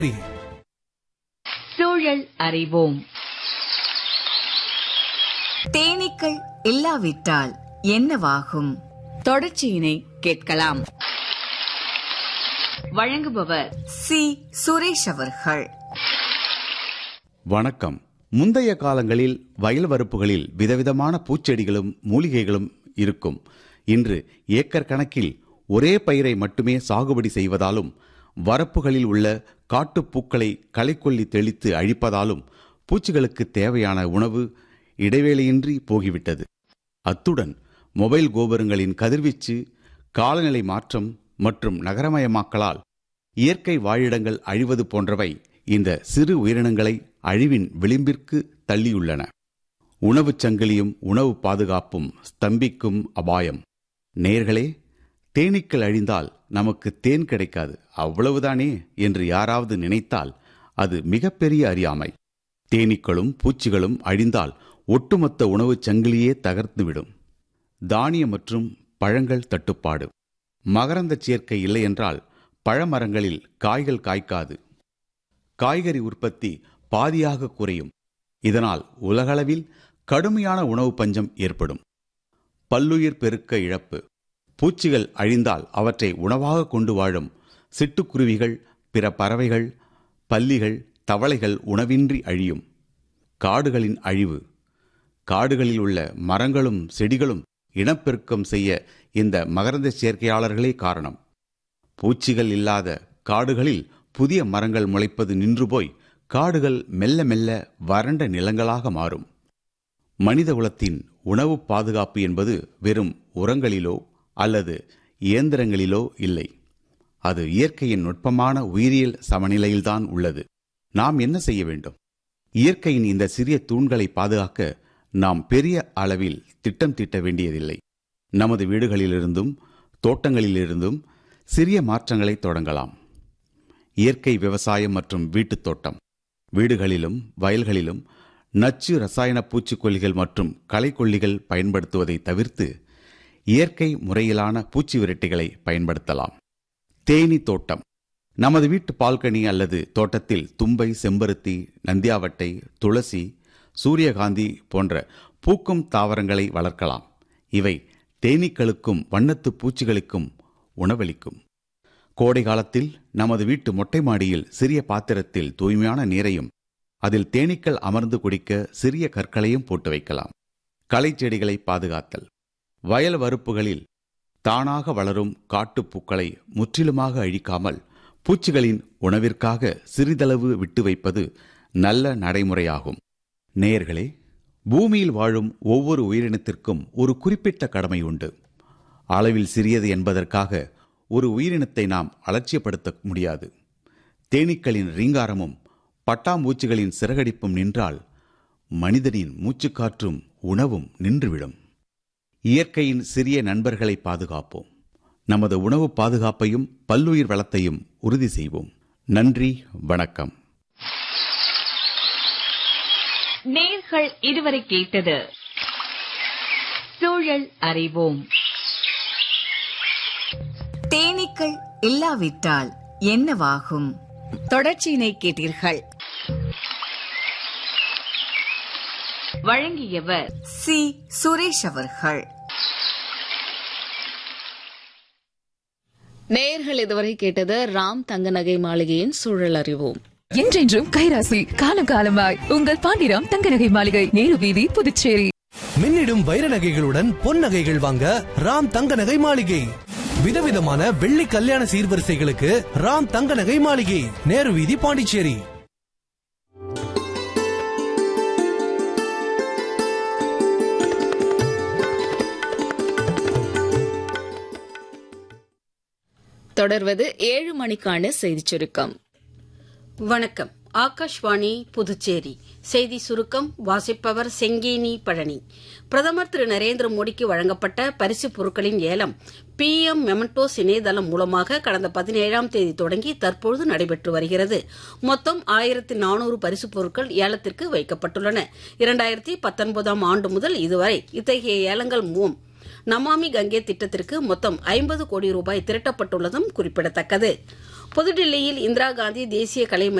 சூழல் அறிவோம் தேனீக்கள் இல்லாவிட்டால் என்னவாகும் தொடர்ச்சியினை கேட்கலாம் வழங்குபவர் சி சுரேஷ் அவர்கள் வணக்கம் முந்தைய காலங்களில் வயல் வரப்புகளில் விதவிதமான பூச்செடிகளும் மூலிகைகளும் இருக்கும் இன்று ஏக்கர் கணக்கில் ஒரே பயிரை மட்டுமே சாகுபடி செய்வதாலும் வரப்புகளில் உள்ள காட்டுப்பூக்களை களைக்கொல்லி தெளித்து அழிப்பதாலும் பூச்சிகளுக்கு தேவையான உணவு இடைவேளையின்றி போகிவிட்டது அத்துடன் மொபைல் கோபுரங்களின் கதிர்வீச்சு காலநிலை மாற்றம் மற்றும் நகரமயமாக்கலால் இயற்கை வாழிடங்கள் அழிவது போன்றவை இந்த சிறு உயிரினங்களை அழிவின் விளிம்பிற்கு தள்ளியுள்ளன உணவுச் சங்கிலியும் உணவு பாதுகாப்பும் ஸ்தம்பிக்கும் அபாயம் நேர்களே தேனீக்கள் அழிந்தால் நமக்கு தேன் கிடைக்காது அவ்வளவுதானே என்று யாராவது நினைத்தால் அது மிகப்பெரிய அறியாமை தேனீக்களும் பூச்சிகளும் அழிந்தால் ஒட்டுமொத்த உணவுச் சங்கிலியே தகர்த்துவிடும் தானிய மற்றும் பழங்கள் தட்டுப்பாடு மகரந்தச் சேர்க்கை இல்லை என்றால் பழமரங்களில் காய்கள் காய்க்காது காய்கறி உற்பத்தி பாதியாக குறையும் இதனால் உலகளவில் கடுமையான உணவு பஞ்சம் ஏற்படும் பல்லுயிர் பெருக்க இழப்பு பூச்சிகள் அழிந்தால் அவற்றை உணவாக கொண்டு வாழும் சிட்டுக்குருவிகள் பிற பறவைகள் பல்லிகள் தவளைகள் உணவின்றி அழியும் காடுகளின் அழிவு காடுகளில் உள்ள மரங்களும் செடிகளும் இனப்பெருக்கம் செய்ய இந்த மகரந்த சேர்க்கையாளர்களே காரணம் பூச்சிகள் இல்லாத காடுகளில் புதிய மரங்கள் முளைப்பது நின்று போய் காடுகள் மெல்ல மெல்ல வறண்ட நிலங்களாக மாறும் மனித குலத்தின் உணவு பாதுகாப்பு என்பது வெறும் உரங்களிலோ அல்லது இயந்திரங்களிலோ இல்லை அது இயற்கையின் நுட்பமான உயிரியல் சமநிலையில்தான் உள்ளது நாம் என்ன செய்ய வேண்டும் இயற்கையின் இந்த சிறிய தூண்களை பாதுகாக்க நாம் பெரிய அளவில் திட்டம் தீட்ட வேண்டியதில்லை நமது வீடுகளிலிருந்தும் தோட்டங்களிலிருந்தும் சிறிய மாற்றங்களை தொடங்கலாம் இயற்கை விவசாயம் மற்றும் வீட்டுத் தோட்டம் வீடுகளிலும் வயல்களிலும் நச்சு ரசாயன பூச்சிக்கொல்லிகள் மற்றும் களைக்கொல்லிகள் பயன்படுத்துவதை தவிர்த்து இயற்கை முறையிலான பூச்சி விரட்டிகளை பயன்படுத்தலாம் தேனி தோட்டம் நமது வீட்டு பால்கனி அல்லது தோட்டத்தில் தும்பை செம்பருத்தி நந்தியாவட்டை துளசி சூரியகாந்தி போன்ற பூக்கும் தாவரங்களை வளர்க்கலாம் இவை தேனீக்களுக்கும் வண்ணத்து பூச்சிகளுக்கும் உணவளிக்கும் கோடை காலத்தில் நமது வீட்டு மொட்டை மாடியில் சிறிய பாத்திரத்தில் தூய்மையான நீரையும் அதில் தேனீக்கள் அமர்ந்து குடிக்க சிறிய கற்களையும் போட்டு வைக்கலாம் களை செடிகளை பாதுகாத்தல் வயல் வரப்புகளில் தானாக வளரும் காட்டுப்பூக்களை முற்றிலுமாக அழிக்காமல் பூச்சிகளின் உணவிற்காக சிறிதளவு விட்டு வைப்பது நல்ல நடைமுறையாகும் நேயர்களே பூமியில் வாழும் ஒவ்வொரு உயிரினத்திற்கும் ஒரு குறிப்பிட்ட கடமை உண்டு அளவில் சிறியது என்பதற்காக ஒரு உயிரினத்தை நாம் அலட்சியப்படுத்த முடியாது தேனீக்களின் ரீங்காரமும் பட்டாம்பூச்சிகளின் சிறகடிப்பும் நின்றால் மனிதனின் மூச்சுக்காற்றும் உணவும் நின்றுவிடும் இயற்கையின் சிறிய நண்பர்களை பாதுகாப்போம் நமது உணவு பாதுகாப்பையும் பல்லுயிர் வளத்தையும் உறுதி செய்வோம் நன்றி வணக்கம் நேர்கள் இதுவரை கேட்டது சூழல் அறிவோம் தேனீக்கள் இல்லாவிட்டால் என்னவாகும் தொடர்ச்சியினை கேட்டீர்கள் வழங்கியவர் சி சுரேஷ் அவர்கள் நேயர்கள் இதுவரை கேட்டது ராம் தங்க நகை மாளிகையின் சூழல் அறிவோம் என்றென்றும் கைராசி காலம் காலமாய் உங்கள் பாண்டிராம் தங்க நகை மாளிகை நேரு வீதி புதுச்சேரி மின்னிடும் வைர நகைகளுடன் பொன் நகைகள் வாங்க ராம் தங்க நகை மாளிகை விதவிதமான வெள்ளி கல்யாண சீர்வரிசைகளுக்கு ராம் தங்க நகை மாளிகை நேரு வீதி பாண்டிச்சேரி தொடர்வது ஏழு மணிக்கான செய்திச் சுருக்கம் வணக்கம் ஆகாஷ்வாணி புதுச்சேரி செய்தி சுருக்கம் வாசிப்பவர் செங்கேனி பழனி பிரதமர் திரு நரேந்திர மோடிக்கு வழங்கப்பட்ட பரிசு பொருட்களின் ஏலம் பி எம் மெமண்டோஸ் இணையதளம் மூலமாக கடந்த பதினேழாம் தேதி தொடங்கி தற்பொழுது நடைபெற்று வருகிறது மொத்தம் ஆயிரத்தி நானூறு பரிசு பொருட்கள் ஏலத்திற்கு வைக்கப்பட்டுள்ளன இரண்டாயிரத்தி பத்தொன்பதாம் ஆண்டு முதல் இதுவரை இத்தகைய ஏலங்கள் மூலம் நமாமி கங்கே திட்டத்திற்கு மொத்தம் ஐம்பது கோடி ரூபாய் திரட்டப்பட்டுள்ளதும் குறிப்பிடத்தக்கது புதுடில்லியில் இந்திரா காந்தி தேசிய கலை